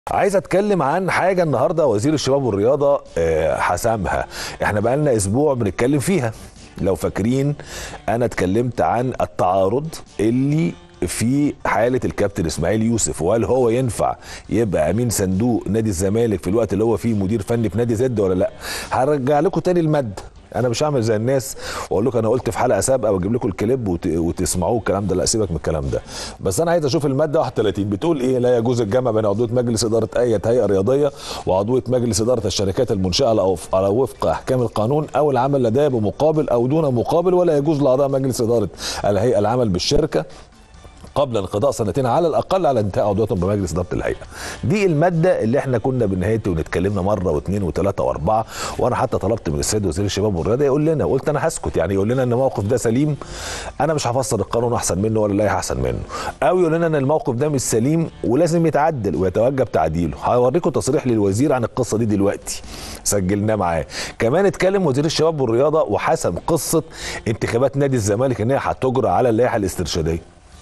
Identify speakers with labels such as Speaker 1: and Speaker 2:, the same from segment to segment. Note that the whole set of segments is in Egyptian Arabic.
Speaker 1: عايز اتكلم عن حاجه النهارده وزير الشباب والرياضه آه، حسمها احنا بقالنا اسبوع بنتكلم فيها لو فاكرين انا اتكلمت عن التعارض اللي في حالة الكابتن اسماعيل يوسف وهل هو ينفع يبقى امين صندوق نادي الزمالك في الوقت اللي هو فيه مدير فني في نادي زد ولا لا هرجع لكم تاني المادة انا مش هعمل زي الناس واقول لكم انا قلت في حلقه سابقه واجيب لكم الكليب وت... وتسمعوه الكلام ده لا سيبك من الكلام ده بس انا عايز اشوف الماده 31 بتقول ايه لا يجوز الجمع بين عضويه مجلس اداره اي هيئه رياضيه وعضويه مجلس اداره الشركات المنشاه على وف- على وفق احكام القانون او العمل لديها بمقابل او دون مقابل ولا يجوز لاعضاء مجلس اداره الهيئه العمل بالشركه قبل انقضاء سنتين على الاقل على انتهاء عضويتهم بمجلس اداره الهيئه. دي الماده اللي احنا كنا بنهايتي ونتكلمنا مره واثنين وثلاثه واربعه وانا حتى طلبت من السيد وزير الشباب والرياضه يقول لنا قلت انا هسكت يعني يقول لنا ان الموقف ده سليم انا مش هفسر القانون احسن منه ولا اللائحه احسن منه او يقول لنا ان الموقف ده مش سليم ولازم يتعدل ويتوجب تعديله. هوريكم تصريح للوزير عن القصه دي دلوقتي سجلناه معاه. كمان اتكلم وزير الشباب والرياضه وحسم قصه انتخابات نادي الزمالك ان هي هتجرى على اللائحه الاسترشاديه.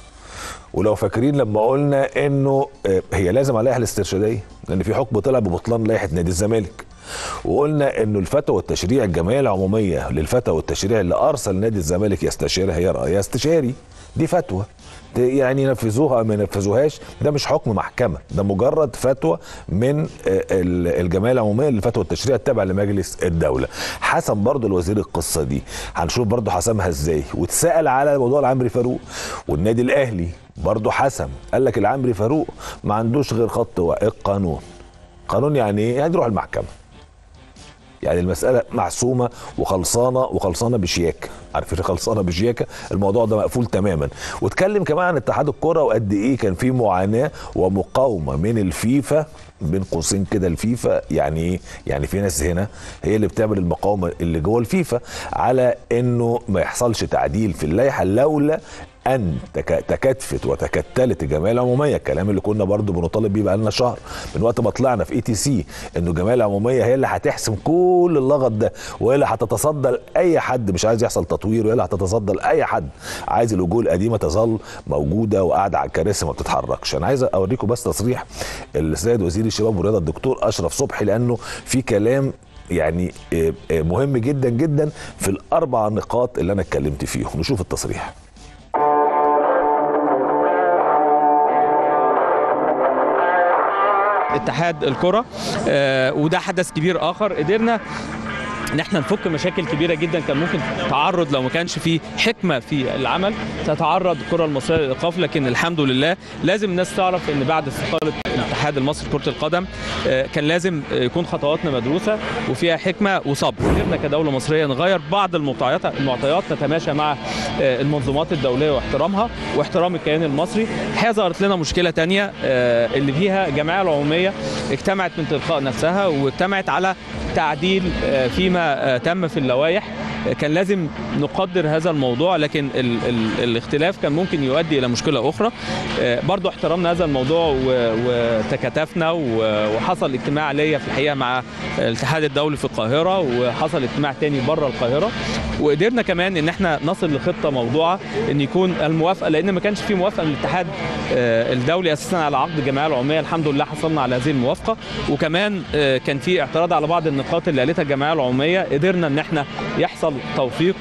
Speaker 1: ولو فاكرين لما قلنا انه آه، هي لازم عليها الاسترشاديه لان في حكم طلع ببطلان لائحه نادي الزمالك وقلنا انه الفتوى والتشريع الجمعيه العموميه للفتوى والتشريع اللي ارسل نادي الزمالك يستشيرها هي رأي استشاري دي فتوى ت- يعني ينفذوها أو ما ينفذوهاش ده مش حكم محكمه ده مجرد فتوى من آه، ال- الجمعيه العموميه للفتوى والتشريع التابع لمجلس الدوله حسم برضو الوزير القصه دي هنشوف برضو حسمها ازاي واتسال على موضوع العمري فاروق والنادي الاهلي برضو حسم قال لك العمري فاروق ما عندوش غير خط واحد القانون قانون يعني ايه يعني يروح المحكمه يعني المسألة محسومة وخلصانة وخلصانة بشياكة عارفين خلصانة بشياكة الموضوع ده مقفول تماما واتكلم كمان عن اتحاد الكرة وقد ايه كان في معاناة ومقاومة من الفيفا بين قوسين كده الفيفا يعني ايه يعني في ناس هنا هي اللي بتعمل المقاومة اللي جوه الفيفا على انه ما يحصلش تعديل في اللائحة لولا ان تك- تكاتفت وتكتلت الجمعيه العموميه الكلام اللي كنا برضو بنطالب بيه بقالنا شهر من وقت ما طلعنا في اي تي سي انه الجمعيه العموميه هي اللي هتحسم كل اللغط ده وهي اللي هتتصدى لاي حد مش عايز يحصل تطوير وهي اللي هتتصدى لاي حد عايز الوجوه القديمه تظل موجوده وقاعده على الكراسي ما بتتحركش انا عايز اوريكم بس تصريح السيد وزير الشباب والرياضه الدكتور اشرف صبحي لانه في كلام يعني آه، آه، مهم جدا جدا في الاربع نقاط اللي انا اتكلمت فيهم نشوف التصريح
Speaker 2: اتحاد الكره آه، وده حدث كبير اخر قدرنا ان احنا نفك مشاكل كبيره جدا كان ممكن تعرض لو ما كانش في حكمه في العمل تتعرض الكره المصريه للايقاف لكن الحمد لله لازم الناس تعرف ان بعد استقاله الاتحاد المصري لكره القدم آه، كان لازم آه، يكون خطواتنا مدروسه وفيها حكمه وصبر قدرنا كدوله مصريه نغير بعض المعطيات المعطيات تتماشى مع آه، المنظومات الدوليه واحترامها واحترام الكيان المصري الحقيقه ظهرت لنا مشكله تانية آه، اللي فيها الجمعيه العموميه اجتمعت من تلقاء نفسها واجتمعت على تعديل آه، فيما آه، تم في اللوائح آه، كان لازم نقدر هذا الموضوع لكن ال ال الاختلاف كان ممكن يؤدي الى مشكله اخرى آه، برضو احترمنا هذا الموضوع و- وتكاتفنا و- وحصل اجتماع ليا في الحقيقه مع الاتحاد الدولي في القاهره وحصل اجتماع تاني بره القاهره وقدرنا كمان ان احنا نصل لخطه موضوعه ان يكون الموافقه لان ما كانش في موافقه من الاتحاد آه، الدولي اساسا على عقد الجمعيه العموميه الحمد لله حصلنا على هذه الموافقه وكمان آه، كان في اعتراض على بعض النقاط اللي قالتها الجمعيه العموميه قدرنا ان احنا يحصل توفيق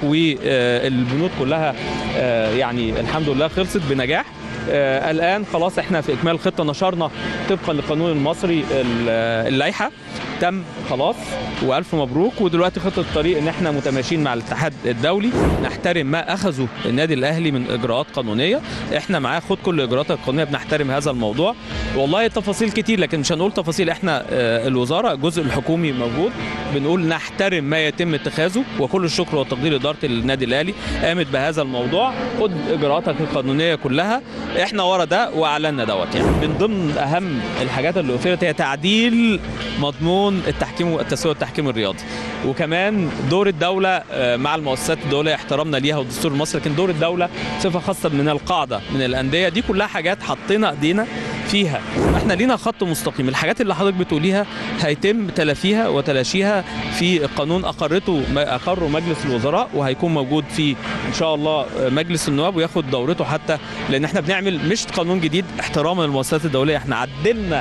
Speaker 2: والبنود كلها آه، يعني الحمد لله خلصت بنجاح آه، الان خلاص احنا في اكمال الخطه نشرنا طبقا للقانون المصري ال- اللائحه تم خلاص والف مبروك ودلوقتي خطه الطريق ان احنا متماشيين مع الاتحاد الدولي نحترم ما اخذه النادي الاهلي من اجراءات قانونيه احنا معاه خد كل الاجراءات القانونيه بنحترم هذا الموضوع والله تفاصيل كتير لكن مش هنقول تفاصيل احنا آه، الوزاره الجزء الحكومي موجود بنقول نحترم ما يتم اتخاذه وكل الشكر والتقدير لاداره النادي الاهلي قامت بهذا الموضوع خد اجراءاتك القانونيه كلها احنا ورا ده واعلنا دوت يعني من ضمن اهم الحاجات اللي اثيرت هي تعديل مضمون التحكيم والتسويه والتحكيم الرياضي وكمان دور الدوله آه، مع المؤسسات الدوليه احترامنا ليها والدستور المصري لكن دور الدوله صفه خاصه من القاعده من الانديه دي كلها حاجات حطينا ايدينا فيها احنا لينا خط مستقيم الحاجات اللي حضرتك بتقوليها هيتم تلافيها وتلاشيها في قانون اقرته اقره مجلس الوزراء وهيكون موجود في ان شاء الله مجلس النواب وياخد دورته حتى لان احنا بنعمل مش قانون جديد احتراما للمؤسسات الدوليه احنا عدلنا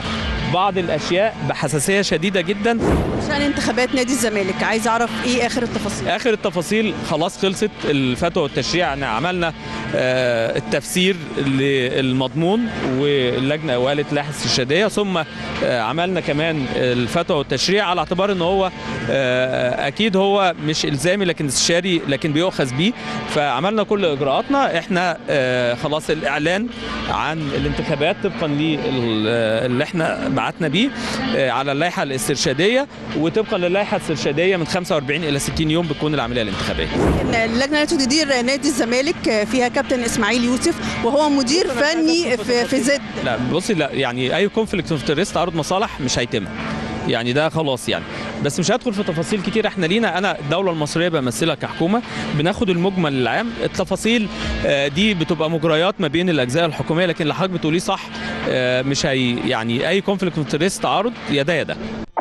Speaker 2: بعض الاشياء بحساسيه شديده جدا
Speaker 3: عشان انتخابات نادي الزمالك عايز اعرف ايه اخر التفاصيل
Speaker 2: اخر التفاصيل خلاص خلصت الفتوى والتشريع يعني عملنا آه، التفسير للمضمون واللجنه وقالت لائحه استشهاديه ثم آه، عملنا كمان الفتوى والتشريع على اعتبار ان هو آه، اكيد هو مش الزامي لكن استشاري لكن بيؤخذ بيه فعملنا كل اجراءاتنا احنا آه، خلاص الاعلان عن الانتخابات طبقا للي احنا بعتنا بيه آه، على اللائحه الاسترشاديه وطبقا للائحه الاسترشاديه من 45 الى 60 يوم بتكون العمليه الانتخابيه
Speaker 3: إن اللجنه التي تدير نادي الزمالك فيها كابتن اسماعيل يوسف وهو مدير فني في, في زد
Speaker 2: لا بصي لا يعني اي كونفليكت اوف انترست تعارض مصالح مش هيتم يعني ده خلاص يعني بس مش هدخل في تفاصيل كتير احنا لينا انا الدوله المصريه بمثلها كحكومه بناخد المجمل العام التفاصيل آه، دي بتبقى مجريات ما بين الاجزاء الحكوميه لكن اللي حضرتك بتقوليه صح آه، مش هي يعني اي كونفليكت اوف انترست تعارض يا ده يا ده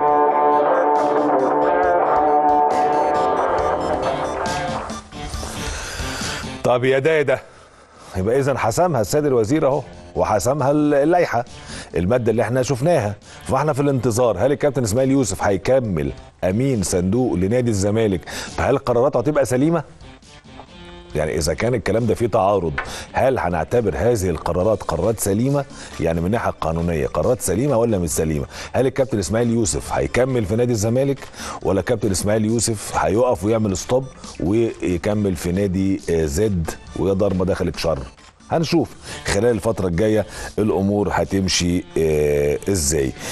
Speaker 1: طب يا ده يا ده يبقى اذا حسمها السيد الوزير اهو وحسمها اللائحه الماده اللي احنا شفناها فاحنا في الانتظار هل الكابتن اسماعيل يوسف هيكمل امين صندوق لنادي الزمالك فهل قراراته هتبقى سليمه يعني اذا كان الكلام ده فيه تعارض هل هنعتبر هذه القرارات قرارات سليمه يعني من الناحيه القانونيه قرارات سليمه ولا مش سليمه هل الكابتن اسماعيل يوسف هيكمل في نادي الزمالك ولا الكابتن اسماعيل يوسف هيقف ويعمل ستوب ويكمل في نادي آه، زد ويقدر ما دخلك شر هنشوف خلال الفتره الجايه الامور هتمشي آه، ازاي